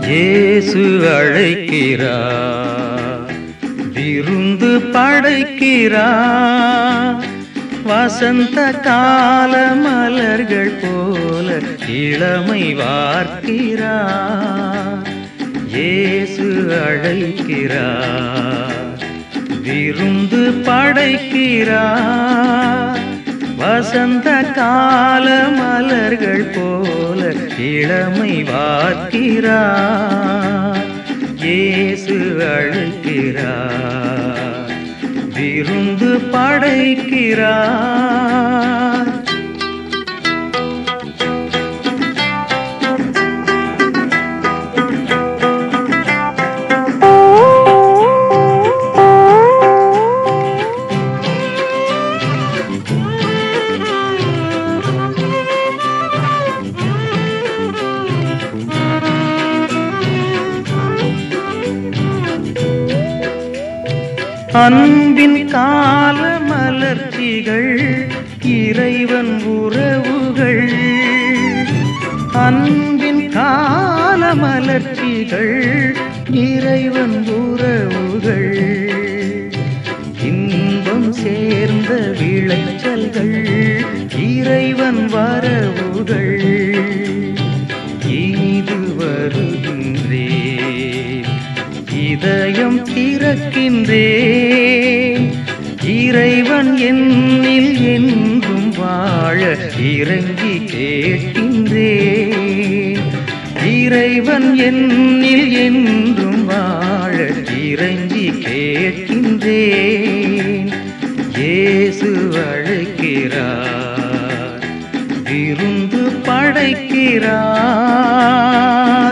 இயேசு அழைக்கிறார் விருந்து படைக்கிறார் வசந்த கால மலர்கள் போல இளமை வார்க்கிறார் இயேசு அழைக்கிறார் விருந்து படைக்கிறார் வசந்த கால மலர்கள் போல இளமை வார்க்கிறார் இயேசு அழைக்கிறார் விருந்து படைக்கிறார் அன்பின் கால மலர்ச்சிகள் இறைவன் உறவுகள் அன்பின் கால மலர்ச்சிகள் இறைவன் உறவுகள் இன்பம் சேர்ந்த விளைச்சல்கள் இறைவன் வரவுகள் இது வருகின்றேன் இதயம் திறக்கின்றேன் இறைவன் என்னில் என்றும் வாழ இறங்கி கேட்கின்றேன் இறைவன் என்னில் என்றும் வாழ இறங்கி கேட்கின்றேன் இயேசு அழைக்கிறார் விருந்து படைக்கிறார்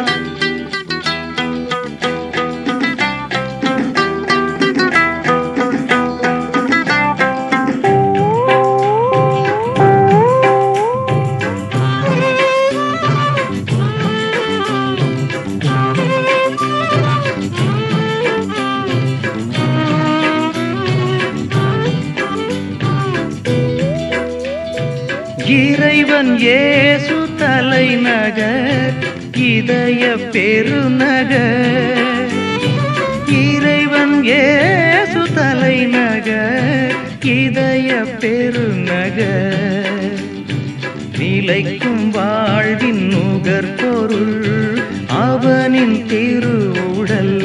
இறைவன் இயேசு தலைநகர் இதய பெருநகர் இறைவன் இயேசு தலைநகர் இதய பெருநகர் நிலைக்கும் வாழ்வின் நுகர்பொருள் அவனின் திருவுடல்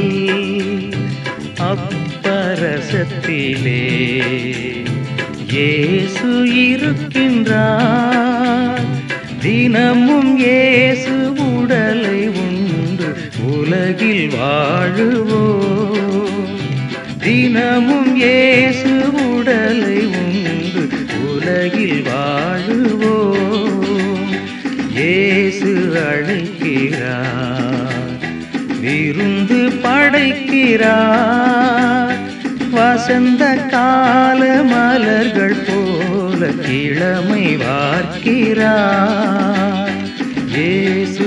அப்பரசத்திலே இயேசு இருக்கின்றார் தினமும் இயேசு உடலை உண்டு உலகில் வாழுவோம் தினமும் இயேசு உடலை உண்டு உலகில் வாழுவோம் இயேசு அழைக்கிறார் விருந்து படைக்கிறார் வசந்த கால மலர்கள் போல இளமை வார்க்கிறார் இயேசு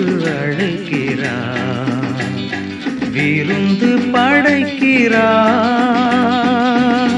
அழைக்கிறார் விருந்து படைக்கிறார்